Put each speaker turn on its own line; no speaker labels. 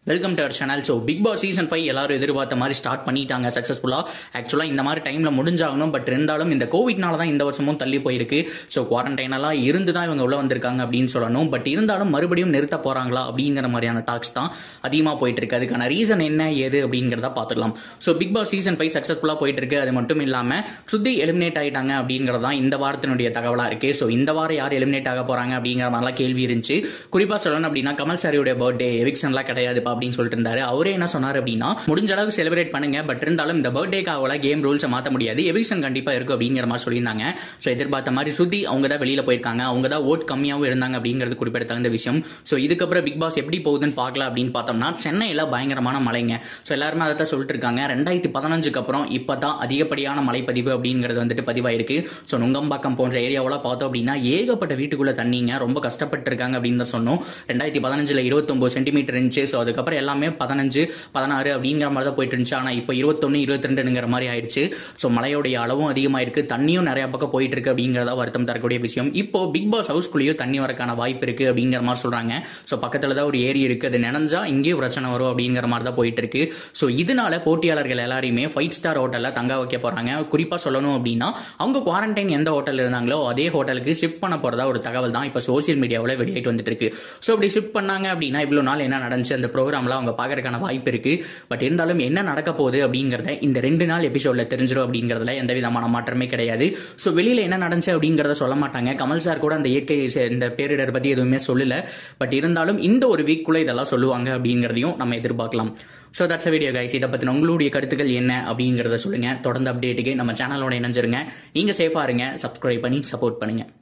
welcome to our channel so Bigg Boss season five எல்லாரும் எதிர்பார்த்த மாதிரி ஸ்டார்ட் பண்ணிட்டாங்க சக்ஸஸ்ஃபுல்லாக ஆக்சுவலாக இந்த மாதிரி டைமில் முடிஞ்சாகணும் பட் இருந்தாலும் இந்த கோவிட்னால தான் இந்த வருஷமும் தள்ளி போயிருக்கு ஸோ குவாரண்டைனெல்லாம் இருந்து தான் இவங்க உள்ள வந்திருக்காங்க அப்படின்னு சொல்லணும் பட் இருந்தாலும் மறுபடியும் நிறுத்த போகிறாங்களா அப்படிங்கிற மாதிரியான டாக்ஸ் தான் அதிகமாக போயிட்டு இருக்கு அதுக்கான ரீசன் என்ன ஏது அப்படிங்கிறத பார்த்துக்கலாம் so Bigg Boss season five சக்ஸஸ்ஃபுல்லாக போயிட்டு இருக்கு அது மட்டும் இல்லாமல் சுத்தி எலிமினேட் ஆயிட்டாங்க அப்படிங்கிறது தான் இந்த வாரத்தினுடைய தகவலாக இருக்கு ஸோ இந்த வாரம் யார் எலிமினேட் ஆக போகிறாங்க அப்படிங்கிற மாதிரிலாம் கேள்வி இருந்துச்சு குறிப்பாக சொல்லணும் அப்படின்னா கமல் சாரியோட பர்த்டே எவிக்ஷன்லாம் கிடையாதுப்பா அப்படின்னு சொல்லிட்டு இருந்தாரு அவரே என்ன சொன்னார் அப்படின்னா முடிஞ்ச அளவுக்கு செலிப்ரேட் பண்ணுங்க பட் இருந்தாலும் இந்த பர்த்டேக்காக கேம் ரூல்ஸை மாற்ற முடியாது எவிக்ஷன் கண்டிப்பாக இருக்கும் அப்படிங்கிற மாதிரி சொல்லியிருந்தாங்க ஸோ எதிர்பார்த்த மாதிரி சுத்தி அவங்க தான் வெளியில் போயிருக்காங்க அவங்க தான் ஓட் கம்மியாகவும் இருந்தாங்க அப்படிங்கிறது குறிப்பிடத்தகுந்த விஷயம் ஸோ இதுக்கப்புறம் பிக் பாஸ் எப்படி போகுதுன்னு பார்க்கலாம் அப்படின்னு பார்த்தோம்னா சென்னையில் பயங்கரமான மழைங்க ஸோ எல்லாருமே அதை தான் சொல்லிட்டு இருக்காங்க ரெண்டாயிரத்தி பதினஞ்சுக்கு அப்புறம் இப்போ தான் அதிகப்படியான மழைப்பதிவு அப்படிங்கிறது வந்துட்டு பதிவாயிருக்கு ஸோ நுங்கம்பாக்கம் போன்ற ஏரியாவெல்லாம் பார்த்தோம் அப்படின்னா ஏகப்பட்ட வீட்டுக்குள்ள தண்ணிங்க ரொம்ப கஷ்டப்பட்டு இருக்காங்க அப்படின்னு தான் சொன்னோம் ரெண்டாயிரத்தி பதினஞ்சில் இருபத்தொம்பது சென்டிமீட்டர் இருந்துச்சு ஸோ அதுக்கப்புறம் எல்லாமே பதினஞ்சு பதினாறு அப்படிங்கிற மாதிரி தான் போயிட்டு இருந்துச்சு ஆனால் இப்போ இருபத்தொன்று இருபத்தி ரெண்டுங்கிற மாதிரி ஆயிடுச்சு ஸோ மழையோடைய அளவும் அதிகமாக இருக்கு தண்ணியும் நிறைய பக்கம் போயிட்டு இருக்கு அப்படிங்கிறதா வருத்தம் தரக்கூடிய விஷயம் இப்போ பிக் பாஸ் ஹவுஸ்குள்ளேயும் தண்ணி வரக்கான வாய்ப்பு இருக்கு அப்படிங்கிற மாதிரி சொல்றாங்க ஸோ பக்கத்தில் தான் ஒரு ஏரி இருக்கு அது நினைஞ்சா இங்கேயும் பிரச்சனை வரும் அப்படிங்கிற மாதிரி தான் போயிட்டு இருக்கு ஸோ இதனால போட்டியாளர்கள் எல்லாரையுமே ஃபைவ் ஸ்டார் ஹோட்டலில் தங்க வைக்க போறாங்க குறிப்பாக சொல்லணும் அப்படின்னா அவங்க குவாரண்டைன் எந்த ஹோட்டல் இருந்தாங்களோ அதே ஹோட்டலுக்கு ஷிஃப்ட் பண்ண போறதா ஒரு தகவல் தான் இப்போ சோசியல் மீடியாவில் வெளியாயிட்டு வந்துட்டு இருக்கு ஸோ அப்படி ஷிஃப்ட் பண்ணாங்க அப்படின்னா இவ்வளோ நாள் என்ன நடந்துச்சு அந்த ப்ரோக்ராம்லாம் அவங்க பார்க்கறதுக்கான வாய்ப்பு இருக்கு பட் இருந்தாலும் என்ன நடக்க போகுது அப்படிங்கிறத இந்த ரெண்டு நாள் எபிசோட்ல தெரிஞ்சிடும் அப்படிங்கிறதுல எந்த விதமான மாற்றமே கிடையாது ஸோ வெளியில என்ன நடந்துச்சு அப்படிங்கிறத சொல்ல மாட்டாங்க கமல் சார் கூட அந்த இயற்கை சே- இந்த பேரிடர் பத்தி எதுவுமே சொல்லல பட் இருந்தாலும் இந்த ஒரு வீக்குள்ள இதெல்லாம் சொல்லுவாங்க அப்படிங்கிறதையும் நம்ம எதிர்பார்க்கலாம் ஸோ தட்ஸ் வீடியோ கைஸ் இதை பற்றின உங்களுடைய கருத்துக்கள் என்ன அப்படிங்கிறத சொல்லுங்க தொடர்ந்து அப்டேட்டுக்கு நம்ம சேனலோட இணைஞ்சிருங்க நீங்க சேஃபாக இருங்க சப்ஸ்கிரைப் பண்ணி சப்போர்ட் பண்ணுங்க